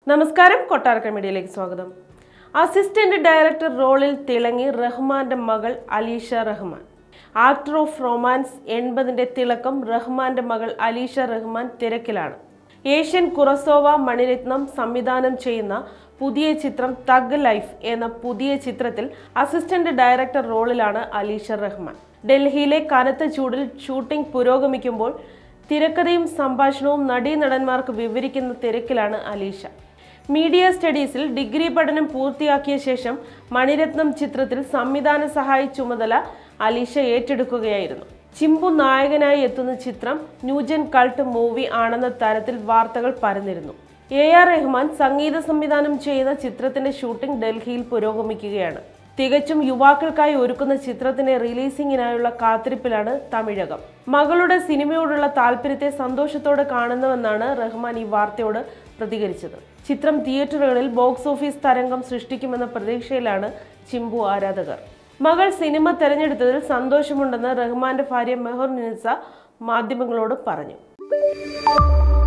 നമസ്കാരം കൊട്ടാരക്കര മീഡിയയിലേക്ക് സ്വാഗതം അസിസ്റ്റന്റ് ഡയറക്ടർ റോളിൽ തിളങ്ങി റഹ്മാന്റെ മകൾ Alisha Rahman actor of romance എൺപതിന്റെ തിളക്കം റഹ്മാന്റെ മകൾ അലീഷ റഹ്മാൻ തിരക്കിലാണ് ഏഷ്യൻ കുറസോവ മണിരത്നം സംവിധാനം ചെയ്യുന്ന പുതിയ ചിത്രം തഗ് ലൈഫ് എന്ന പുതിയ ചിത്രത്തിൽ അസിസ്റ്റന്റ് ഡയറക്ടർ റോളിലാണ് അലീഷ റഹ്മാൻ ഡൽഹിയിലെ കനത്ത ചൂടിൽ ഷൂട്ടിംഗ് പുരോഗമിക്കുമ്പോൾ തിരക്കഥയും സംഭാഷണവും നടീനടന്മാർക്ക് വിവരിക്കുന്ന തിരക്കിലാണ് അലീഷ മീഡിയ സ്റ്റഡീസിൽ ഡിഗ്രി പഠനം പൂർത്തിയാക്കിയ ശേഷം മണിരത്നം ചിത്രത്തിൽ സംവിധാന സഹായ ചുമതല അലീഷ ഏറ്റെടുക്കുകയായിരുന്നു ചിമ്പു നായകനായി എത്തുന്ന ചിത്രം ന്യൂജൻ കൾട്ട് മൂവി ആണെന്ന തരത്തിൽ വാർത്തകൾ പരന്നിരുന്നു എ ആർ റഹ്മാൻ സംഗീത സംവിധാനം ചെയ്യുന്ന ചിത്രത്തിന്റെ ഷൂട്ടിംഗ് ഡൽഹിയിൽ പുരോഗമിക്കുകയാണ് തികച്ചും യുവാക്കൾക്കായി ഒരുക്കുന്ന ചിത്രത്തിന്റെ റിലീസിംഗിനായുള്ള കാത്തിരിപ്പിലാണ് തമിഴകം മകളുടെ സിനിമയോടുള്ള താല്പര്യത്തെ സന്തോഷത്തോടെ കാണുന്നുവെന്നാണ് റഹ്മാൻ ഈ വാർത്തയോട് പ്രതികരിച്ചത് ചിത്രം തിയേറ്ററുകളിൽ ബോക്സ് ഓഫീസ് തരംഗം സൃഷ്ടിക്കുമെന്ന പ്രതീക്ഷയിലാണ് ചിമ്പു ആരാധകർ മകൾ സിനിമ തെരഞ്ഞെടുത്തതിൽ സന്തോഷമുണ്ടെന്ന് റഹ്മാന്റെ ഭാര്യ മെഹർ നിനിസ മാധ്യമങ്ങളോട് പറഞ്ഞു